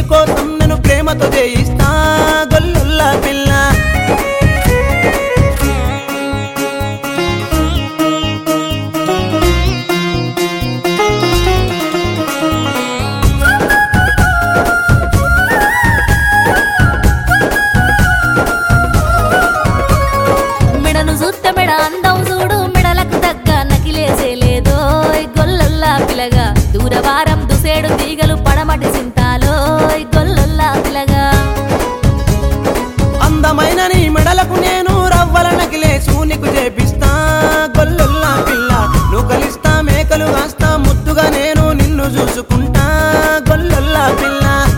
కోసం నేను ప్రేమతో చేయిస్తా గొల్లుల్లా పిల్ల మెడను చూస్తే మెడ అందం చూడు మెడలకు తగ్గ నకిలేసే లేదో గొల్లొల్లా పిలగా దూరవారం దుసేడు తీగలు పడమటి సింతాలో గొల్లొల్లా పిలగా అందమైన నీ మెడలకు నేను రవ్వల నకిలేసు నీకు చేపిస్తా గొల్లుల్లా పిల్ల నువ్వు కలిస్తా మేకలు కాస్తా ముద్దుగా నేను నిన్ను చూసుకుంటా గొల్లుల్లా పిల్ల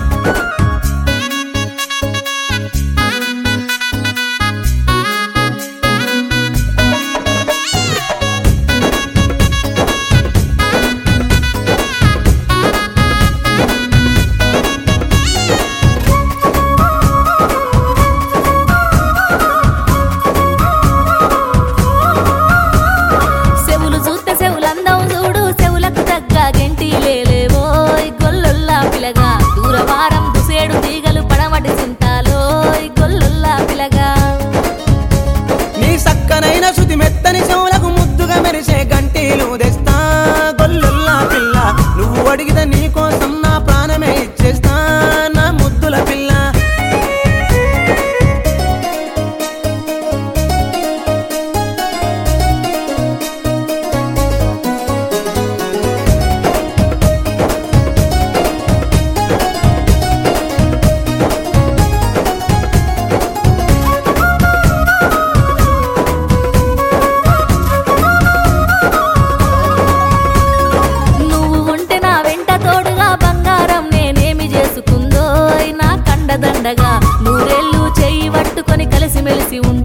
చెవులు చూస్తే చెవులు అందం చూడు చెవులకు తగ్గ గెంటి లేలేవో గొల్లొల్లా పిలగా దూరవారం దుసేడు తీగలు పడమటి సింతాలో గొల్లొల్లా పిలగా నీ సక్కనైన శుతి మెత్తని చెవులకు ముద్దుగా మెరిసే గంటీలు తెస్తా గొల్లుల్లా పిల్ల నువ్వు అడిగితే నీ కోసం నా ప్రాణమే ఇచ్చేస్తా నా ముద్దుల పిల్ల నువ్వు ఉంటే నా వెంట తోడుగా బంగారం నేనేమి చేసుకుందో నా కండదండగా నూరేళ్ళు చెయ్యి పట్టుకొని కలిసిమెలిసి ఉంటే